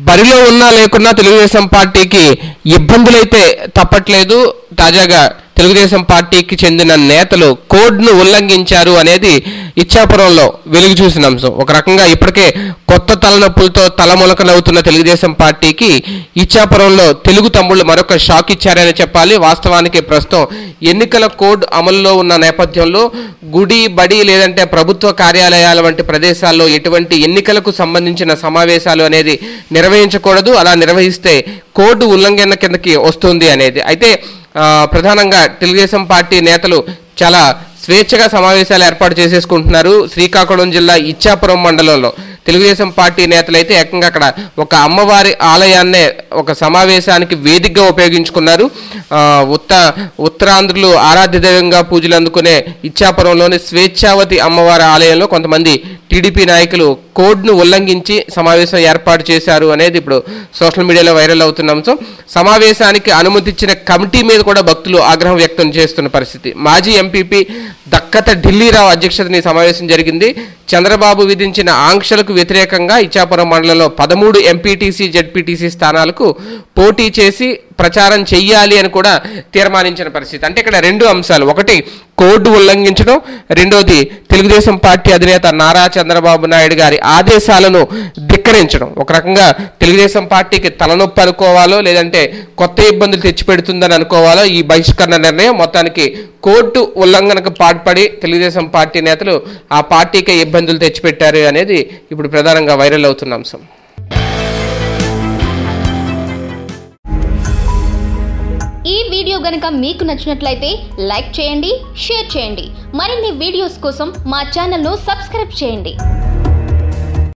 బరిలో ఉన్నా లేకున్నా తెలుగుదేశం పార్టీకి ఇబ్బందులైతే తప్పట్లేదు తాజాగా తెలుగుదేశం పార్టీకి చెందిన నేతలు కోడ్ను ఉల్లంఘించారు అనేది ఇచ్చాపురంలో వెలుగు చూసిన అంశం ఒక రకంగా ఇప్పటికే కొత్త తలనొప్పులతో తలములకలవుతున్న తెలుగుదేశం పార్టీకి ఇచ్చాపురంలో తెలుగు తమ్ముళ్ళు మరొక షాక్ ఇచ్చారని చెప్పాలి వాస్తవానికి ప్రస్తుతం ఎన్నికల కోడ్ అమల్లో ఉన్న నేపథ్యంలో గుడి బడి లేదంటే ప్రభుత్వ కార్యాలయాల వంటి ప్రదేశాల్లో ఎటువంటి ఎన్నికలకు సంబంధించిన సమావేశాలు అనేది నిర్వహించకూడదు అలా నిర్వహిస్తే కోడ్ ఉల్లంఘన కిందకి వస్తుంది అనేది అయితే ఆ, ప్రధానంగా తెలుగుదేశం పార్టీ నేతలు చాలా స్వేచ్ఛగా సమావేశాలు ఏర్పాటు చేసేసుకుంటున్నారు శ్రీకాకుళం జిల్లా ఇచ్చాపురం మండలంలో తెలుగుదేశం పార్టీ నేతలు అయితే ఏకంగా అక్కడ ఒక అమ్మవారి ఆలయాన్నే ఒక సమావేశానికి వేదికగా ఉపయోగించుకున్నారు ఆ, ఉత్త ఉత్తరాంధ్రులు ఆరాధ్య దైవంగా పూజలు అందుకునే ఇచ్చాపురంలోని స్వేచ్ఛావతి అమ్మవారి ఆలయంలో కొంతమంది టీడీపీ నాయకులు కోడ్ను ఉల్లంఘించి సమావేశం ఏర్పాటు చేశారు అనేది ఇప్పుడు సోషల్ మీడియాలో వైరల్ అవుతున్న అంశం సమావేశానికి అనుమతిచ్చిన కమిటీ మీద కూడా భక్తులు ఆగ్రహం వ్యక్తం చేస్తున్న పరిస్థితి మాజీ ఎంపీపీ దక్కత ఢిల్లీరావు అధ్యక్షతన ఈ సమావేశం జరిగింది చంద్రబాబు విధించిన ఆంక్షలకు వ్యతిరేకంగా ఇచ్చాపురం మండలంలో పదమూడు ఎంపీటీసీ జెడ్పీటీసీ స్థానాలకు పోటీ చేసి ప్రచారం చెయ్యాలి అని కూడా తీర్మానించిన పరిస్థితి అంటే ఇక్కడ రెండు అంశాలు ఒకటి కోడ్ ఉల్లంఘించడం రెండోది తెలుగుదేశం పార్టీ అధినేత నారా చంద్రబాబు నాయుడు గారి ఆదేశాలను ధిక్కరించడం ఒక రకంగా తెలుగుదేశం పార్టీకి తలనొప్పి అనుకోవాలో లేదంటే కొత్త ఇబ్బందులు తెచ్చిపెడుతుందని అనుకోవాలో ఈ బహిష్కరణ నిర్ణయం మొత్తానికి కోర్టు ఉల్లంఘనకు పాల్పడి తెలుగుదేశం పార్టీ నేతలు ఆ పార్టీకే ఇబ్బందులు తెచ్చిపెట్టారు అనేది ఇప్పుడు ప్రధానంగా వైరల్ అవుతున్న అంశం ఈ వీడియో గనుక మీకు నచ్చినట్లయితే లైక్ చేయండి షేర్ చేయండి మరిన్ని వీడియోస్ కోసం మా ఛానల్ను సబ్స్క్రైబ్ చేయండి